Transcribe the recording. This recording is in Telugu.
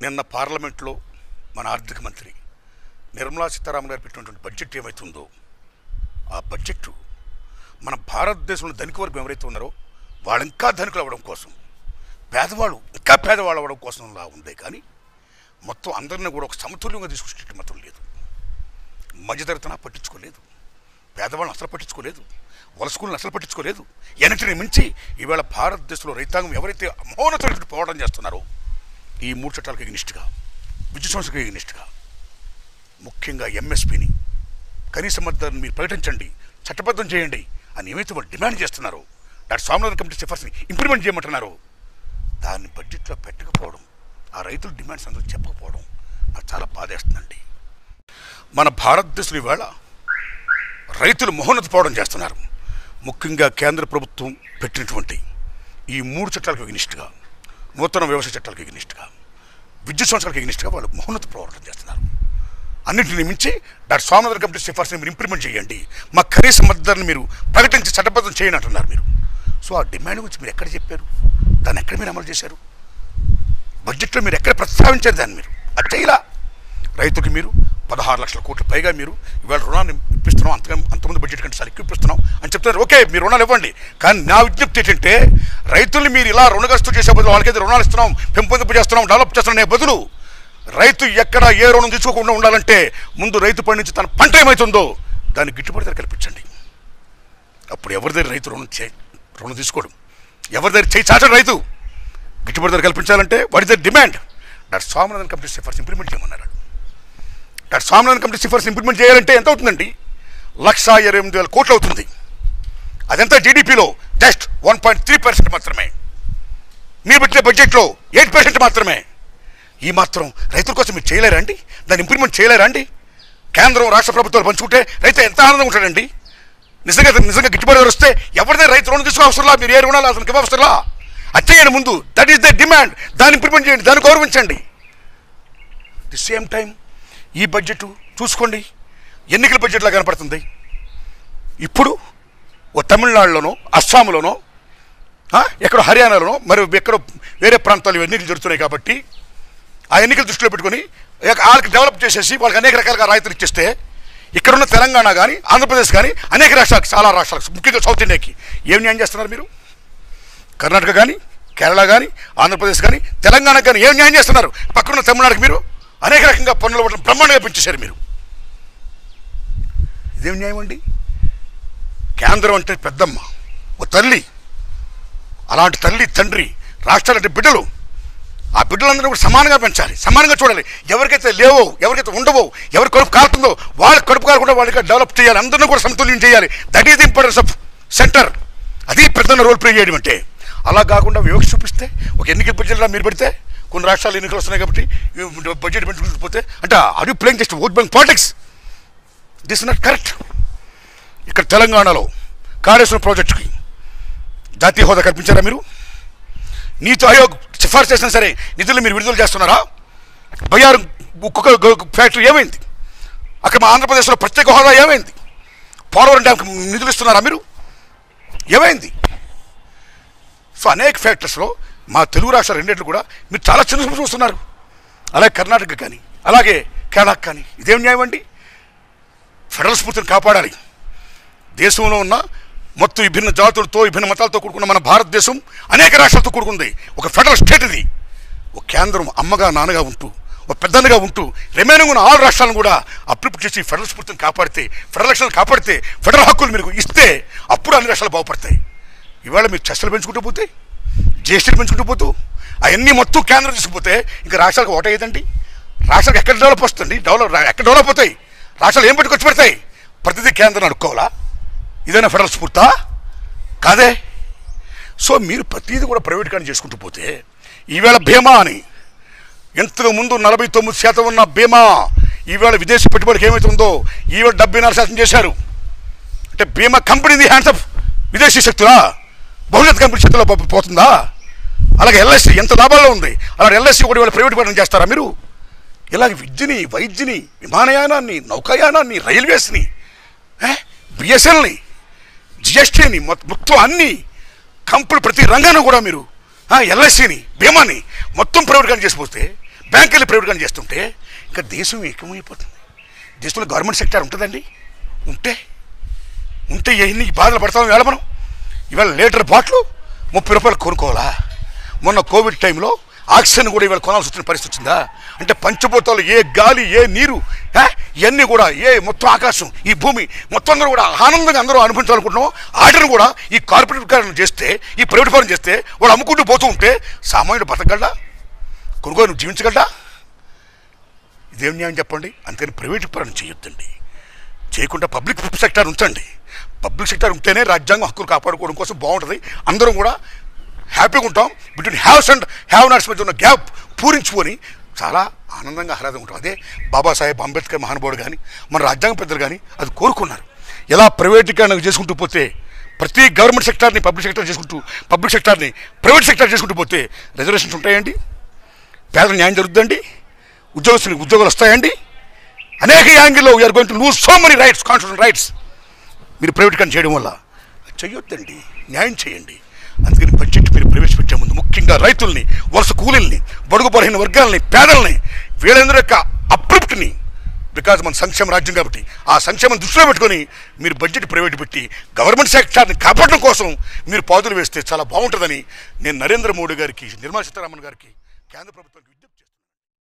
నిన్న పార్లమెంట్లో మన ఆర్థిక మంత్రి నిర్మలా సీతారామన్ గారు పెట్టినటువంటి బడ్జెట్ ఏమైతుందో ఆ బడ్జెట్ మన భారతదేశంలో ధనిక వర్గం ఎవరైతే ఉన్నారో వాళ్ళు ఇంకా ధనికులు అవ్వడం కోసం పేదవాళ్ళు ఇంకా పేదవాళ్ళు అవ్వడం కోసం లా ఉందే కానీ మొత్తం అందరిని కూడా ఒక సమతుల్యంగా తీసుకొచ్చేటట్టు మాత్రం లేదు మధ్యతరతన పట్టించుకోలేదు పేదవాళ్ళని అసలు పట్టించుకోలేదు వలసకులను అసలు పట్టించుకోలేదు ఎన్నిటిని మించి ఈవేళ భారతదేశంలో రైతాంగం ఎవరైతే మౌనతోటి పోవడం చేస్తున్నారో ఈ మూడు చట్టాలకు ఎగ్నిస్ట్గా విద్యుత్ సంస్థకు ఎగ్నిస్ట్గా ముఖ్యంగా ఎంఎస్పిని కనీస మద్దతును మీరు ప్రకటించండి చట్టబద్ధం చేయండి అని ఏమైతే వాళ్ళు డిమాండ్ చేస్తున్నారో డాక్టర్ స్వామినాథన్ కమిటీ సిఫార్సుని ఇంప్లిమెంట్ చేయమంటున్నారో దాన్ని బడ్జెట్లో పెట్టకపోవడం ఆ రైతుల డిమాండ్స్ అందరూ చెప్పకపోవడం నాకు చాలా బాధేస్తుందండి మన భారతదేశంలో ఇవాళ రైతులు మహోన్నత పోవడం చేస్తున్నారు ముఖ్యంగా కేంద్ర ప్రభుత్వం పెట్టినటువంటి ఈ మూడు చట్టాలకు ఎగ్నిస్ట్గా నూతన వ్యవసాయ చట్టాలకు ఎగ్నిస్ట్గా విద్యుత్ సంస్థలకు ఎగ్నిస్ట్గా వాళ్ళు మహోన్నత పోరాటం చేస్తున్నారు అన్నింటిని మించి డాక్టర్ స్వామినాథన్ కమిటీ సిఫార్సుని మీరు ఇంప్లిమెంట్ చేయండి మా కనీస మద్దతుని మీరు ప్రకటించి చట్టబద్ధం చేయండి అంటున్నారు మీరు సో ఆ డిమాండ్ గురించి మీరు ఎక్కడ చెప్పారు దాన్ని ఎక్కడ మీరు అమలు చేశారు బడ్జెట్లో మీరు ఎక్కడ ప్రస్తావించారు దాన్ని మీరు అది చేయలా రైతుకి మీరు పదహారు లక్షల కోట్ల పైగా మీరు ఇవాళ రుణాన్ని ఇప్పిస్తున్నాం అంతగా అంతమంది బడ్జెట్ కంటే సార్ ఎక్కువ ఇప్పిస్తున్నాం అని చెప్తున్నారు ఓకే మీరు రుణాలు ఇవ్వండి కానీ నా విజ్ఞప్తి ఏంటంటే రైతుల్ని మీరు ఇలా రుణగ్రస్తు చేసే బదులు వాళ్ళకైతే రుణాలు ఇస్తున్నాం పెంపొందింపు చేస్తున్నాం డెవలప్ చేస్తున్నాం అనే బదులు రైతు ఎక్కడ ఏ రుణం తీసుకోకుండా ఉండాలంటే ముందు రైతు పండించి తన పంట ఏమవుతుందో దాన్ని గిట్టుబాటు ధర కల్పించండి అప్పుడు ఎవరి దగ్గర రైతు రుణం చే రుణం తీసుకోవడం ఎవరి దగ్గర చేయి చాచడం రైతు గిట్టుబాటు ధర కల్పించాలంటే what is the demand doctor Swaminathan committee సిఫార్సు ఇంప్లిమెంట్ చేయమన్నారు డాక్టర్ స్వామినాథన్ కమిటీ సిఫార్సు ఇంప్లిమెంట్ చేయాలంటే ఎంత అవుతుందండి లక్ష ఇరవై ఎనిమిది వేల కోట్లు అవుతుంది అదంతా జీడిపిలో just one point three percent మాత్రమే మీరు పెట్టిన బడ్జెట్లో ఎయిట్ పర్సెంట్ మాత్రమే ఈ మాత్రం రైతుల కోసం మీరు చేయలేరా అండి దాన్ని ఇంప్లిమెంట్ చేయలేరా అండి కేంద్రం రాష్ట్ర ప్రభుత్వాలు పంచుకుంటే రైతు ఎంత ఆనందంగా ఉంటాడండి నిజంగా నిజంగా గిట్టుబాటు ధర వస్తే ఎవరిదే రైతు రుణం తీసుకో అవసరంలా మీరు ఏ రుణాలు అతనికి ఇవ్వ అవసరంలా అది చేయండి ముందు దట్ ఈస్ ద డిమాండ్ దాన్ని ఇంప్లిమెంట్ చేయండి దాన్ని గౌరవించండి ది సేమ్ టైం ఈ బడ్జెట్ చూసుకోండి ఎన్నికల బడ్జెట్లా కనపడుతుంది ఇప్పుడు ఓ తమిళనాడులోనో అస్సాంలోనో ఆ, ఎక్కడో హర్యానాలోనో మరి ఎక్కడో వేరే ప్రాంతాల్లో ఎన్నికలు జరుగుతున్నాయి కాబట్టి ఆ ఎన్నికలు దృష్టిలో పెట్టుకొని ఇక వాళ్ళకి డెవలప్ చేసేసి వాళ్ళకి అనేక రకాలుగా రాయితీలు ఇచ్చేస్తే ఇక్కడున్న తెలంగాణ కానీ ఆంధ్రప్రదేశ్ కానీ అనేక రాష్ట్రాలకు చాలా రాష్ట్రాలకు ముఖ్యంగా సౌత్ ఇండియాకి ఏం న్యాయం చేస్తున్నారు మీరు కర్ణాటక కానీ కేరళ కానీ ఆంధ్రప్రదేశ్ కానీ తెలంగాణ కానీ ఏం న్యాయం చేస్తున్నారు పక్కన తమిళనాడుకి మీరు అనేక రకంగా పన్నులు ఇవ్వడం బ్రహ్మాండంగా పెంచేశారు మీరు ఇదేం న్యాయం అండి కేంద్రం అంటే పెద్దమ్మ ఓ తల్లి అలాంటి తల్లి తండ్రి రాష్ట్రాలంటే బిడ్డలు ఆ బిడ్డలందరూ కూడా సమానంగా పెంచాలి సమానంగా చూడాలి ఎవరికైతే లేవో ఎవరికైతే ఉండవో ఎవరి కడుపు కాలుతుందో వాళ్ళ కడుపు కాకుండా వాళ్ళకి డెవలప్ చేయాలి అందరిని కూడా సమతుల్యం చేయాలి that is the importance of center అది పెద్ద రోల్ ప్లే చేయడం అంటే అలా కాకుండా వివక్ష చూపిస్తే ఒక ఎన్నికల బడ్జెట్లో మీరు పెడితే కొన్ని రాష్ట్రాలు ఎన్నికలు వస్తున్నాయి కాబట్టి ఈ బడ్జెట్ పెంచుకుంటూ పోతే అంటే are you playing just vote bank politics this not correct ఇక్కడ తెలంగాణలో కాళేశ్వరం ప్రాజెక్టుకి జాతీయ హోదా కల్పించారా మీరు నీతి ఆయోగ్ సిఫార్సు చేసినా సరే నిధులు మీరు విడుదల చేస్తున్నారా బయ్యారు ఉక్కు ఫ్యాక్టరీ ఏమైంది అక్కడ మా ఆంధ్రప్రదేశ్లో ప్రత్యేక హోదా ఏమైంది పోలవరం డ్యామ్కి నిధులు ఇస్తున్నారా మీరు ఏమైంది సో అనేక ఫ్యాక్టర్స్లో మా తెలుగు రాష్ట్రాలు రెండింటిలో కూడా మీరు చాలా చిన్న చూపు చూస్తున్నారు అలాగే కర్ణాటక కానీ అలాగే కేరళకు కానీ ఇదేం న్యాయం అండి ఫెడరల్ స్ఫూర్తిని కాపాడాలి దేశంలో ఉన్న మొత్తం విభిన్న జాతులతో విభిన్న మతాలతో కూడుకున్న మన భారతదేశం అనేక రాష్ట్రాలతో కూడుకుంది ఒక ఫెడరల్ స్టేట్ ఇది ఒక కేంద్రం అమ్మగా నాన్నగా ఉంటూ ఒక పెద్దన్నగా ఉంటూ రిమైనింగ్ ఉన్న ఆరు రాష్ట్రాలను కూడా అప్లిప్ట్ చేసి ఫెడరల్ స్ఫూర్తిని కాపాడితే ఫెడరల్ లక్షణాలు కాపాడితే ఫెడరల్ హక్కులు మీరు ఇస్తే అప్పుడు అన్ని రాష్ట్రాలు బాగుపడతాయి ఇవాళ మీరు చర్చలు పెంచుకుంటూ పోతే జిఎస్టీలు పెంచుకుంటూ పోతూ అవన్నీ మొత్తం కేంద్రం తీసుకుపోతే ఇంకా రాష్ట్రాలకు ఓట అయ్యేదండి రాష్ట్రాలకు ఎక్కడ డెవలప్ వస్తుంది డెవలప్ ఎక్కడ డెవలప్ అవుతాయి రాష్ట్రాలు ఏం పెట్టుకొచ్చి పెడతాయి ప్రతిదీ కేంద్రం అడుక్కోవాలా ఇదైనా ఫెడరల్ స్ఫూర్తా కాదే సో మీరు ప్రతిదీ కూడా ప్రైవేట్ కానీ చేసుకుంటూ పోతే ఈవేళ భీమా అని ఇంతకు ముందు నలభై తొమ్మిది శాతం ఉన్న బీమా ఈవేళ విదేశీ పెట్టుబడికి ఏమవుతుందో ఈవేళ డెబ్బై నాలుగు శాతం చేశారు అంటే బీమా కంపెనీ ది హ్యాండ్స్ ఆఫ్ విదేశీ శక్తులా బహుళ కంపెనీ చేతిలో పో- పోతుందా అలాగే ఎల్ఐసి ఎంత లాభాల్లో ఉంది అలాగే ఎల్ఐసి కూడా ఇవాళ ప్రైవేట్ పరం చేస్తారా మీరు ఇలాగ విద్యని వైద్యని విమానయానాన్ని నౌకాయానాన్ని రైల్వేస్ని బిఎస్ఎల్ని జిఎస్టీని మొత్తం అన్ని కంపెనీ ప్రతి రంగాన్ని కూడా మీరు ఎల్ఐసిని బీమాని మొత్తం ప్రైవేట్ కానీ చేసిపోతే బ్యాంకులు ప్రైవేట్గా చేస్తుంటే ఇంకా దేశం ఏకమైపోతుంది దేశంలో గవర్నమెంట్ సెక్టార్ ఉంటుందండి ఉంటే ఉంటే ఎన్ని బాధలు పడతాం ఇవాళ మనం ఇవాళ లీటర్ బాటిల్ ముప్పై రూపాయలు కొనుక్కోవాలా మొన్న కోవిడ్ టైంలో ఆక్సిజన్ కూడా ఇవాళ కొనాల్సి వచ్చిన పరిస్థితి వచ్చిందా అంటే పంచభూతాలు ఏ గాలి ఏ నీరు ఆ, ఇవన్నీ కూడా ఏ మొత్తం ఆకాశం ఈ భూమి మొత్తం అందరూ కూడా ఆనందంగా అందరూ అనుభవించాలనుకుంటున్నాం ఆటను కూడా ఈ కార్పొరేట్ కారణం చేస్తే ఈ ప్రైవేట్ పరం చేస్తే వాడు అమ్ముకుంటూ పోతూ ఉంటే సామాన్యుడు బతకగలడా కొనుగోలు నువ్వు జీవించగలడా ఇదేం న్యాయం చెప్పండి అందుకని ప్రైవేట్ పరం చేయొద్దండి చేయకుండా పబ్లిక్ సెక్టార్ ఉంచండి పబ్లిక్ సెక్టార్ ఉంటేనే రాజ్యాంగం హక్కులు కాపాడుకోవడం కోసం బాగుంటుంది అందరం కూడా హ్యాపీగా ఉంటాం between haves and have nots మధ్య ఉన్న గ్యాప్ పూరించుకొని చాలా ఆనందంగా ఆహ్లాదంగా ఉంటాం అదే బాబాసాహెబ్ అంబేద్కర్ మహానుభావుడు కానీ మన రాజ్యాంగ పెద్దలు కానీ అది కోరుకున్నారు ఎలా ప్రైవేటీకరణ చేసుకుంటూ పోతే ప్రతి గవర్నమెంట్ సెక్టార్ని పబ్లిక్ సెక్టార్ చేసుకుంటూ పబ్లిక్ సెక్టార్ని ప్రైవేట్ సెక్టార్ చేసుకుంటూ పోతే రిజర్వేషన్స్ ఉంటాయండి పేదల న్యాయం జరుగుతుందండి ఉద్యోగస్తులకు ఉద్యోగాలు వస్తాయండి అనేక యాంగిల్లో we're going to lose so many rights constitution rights మీరు ప్రైవేట్గా చేయడం వల్ల చెయ్యొద్దండి న్యాయం చేయండి అందుకని బడ్జెట్ మీరు ప్రవేశపెట్టే ముందు ముఖ్యంగా రైతుల్ని వలస కూలీల్ని బడుగు బలహీన వర్గాలని పేదల్ని వీళ్ళందరి యొక్క అప్రిప్ట్ని బికాజ్ మన సంక్షేమ రాజ్యం కాబట్టి ఆ సంక్షేమం దృష్టిలో పెట్టుకొని మీరు బడ్జెట్ ప్రైవేట్ పెట్టి గవర్నమెంట్ సెక్టార్ని కాపాడడం కోసం మీరు పాదులు వేస్తే చాలా బాగుంటుందని నేను నరేంద్ర మోడీ గారికి నిర్మలా సీతారామన్ గారికి కేంద్ర ప్రభుత్వానికి విజ్ఞప్తి